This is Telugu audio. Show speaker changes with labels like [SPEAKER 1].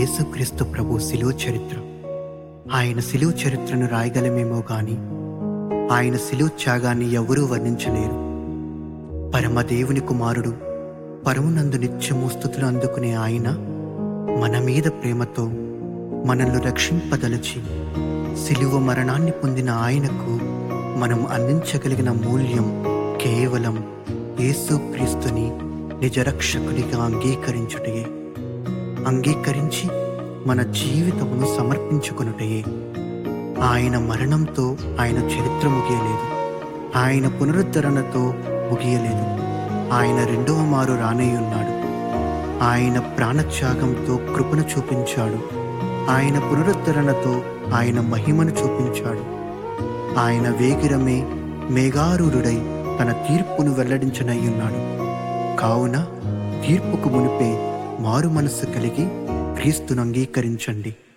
[SPEAKER 1] యేసుక్రీస్తు ప్రభు శిలువ చరిత్ర ఆయన శిలువ చరిత్రను రాయగలమేమో గాని ఆయన శిలువ త్యాగాన్ని ఎవరూ వర్ణించలేరు పరమదేవుని కుమారుడు పరమునందు నిత్యము స్థుతులు అందుకునే ఆయన మన మీద ప్రేమతో మనల్ని రక్షింపదలచి శిలువ మరణాన్ని పొందిన ఆయనకు మనం అందించగలిగిన మూల్యం కేవలం యేసుక్రీస్తుని నిజరక్షకుడిగా అంగీకరించుటయే అంగీకరించి మన జీవితమును సమర్పించుకొనుటయే ఆయన మరణంతో ఆయన చరిత్ర ముగియలేదు ఆయన పునరుద్ధరణతో ముగియలేదు ఆయన రెండవ మారు రానేయున్నాడు ఆయన ప్రాణత్యాగంతో కృపను చూపించాడు ఆయన పునరుద్ధరణతో ఆయన మహిమను చూపించాడు ఆయన వేగిరమే మేఘారూరుడై తన తీర్పును వెల్లడించనయ్యున్నాడు కావున తీర్పుకు మునిపే మారు మనస్సు కలిగి క్రీస్తును అంగీకరించండి